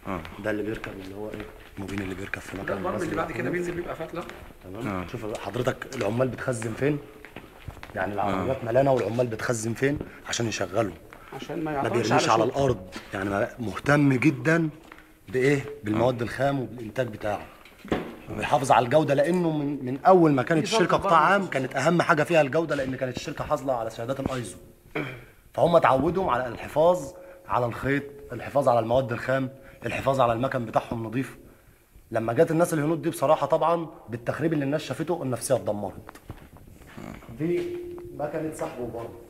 اه ده اللي بيركب اللي هو ايه الموبين اللي بيركب في ده مكان البرم اللي الرسم. بعد كده بينزل بيبقى فتله تمام شوف حضرتك العمال بتخزن فين يعني العربيات ملانه والعمال بتخزن فين عشان يشغلوا عشان ما ما يعتمدش بيرميش على شغل. الارض يعني ما- مهتم جدا بايه بالمواد الخام وبالانتاج بتاعه وبيحافظ على الجوده لانه من, من اول ما كانت دي الشركه ضربة قطاع برضه. عام كانت اهم حاجه فيها الجوده لان كانت الشركه حاصله على شهادات الايزو فهم اتعودوا على الحفاظ على الخيط الحفاظ على المواد الخام الحفاظ على المكن بتاعهم نظيف لما جت الناس الهنود دي بصراحه طبعا بالتخريب اللي الناس شافته النفسيه اتدمرت دي مكنه سحب وبرد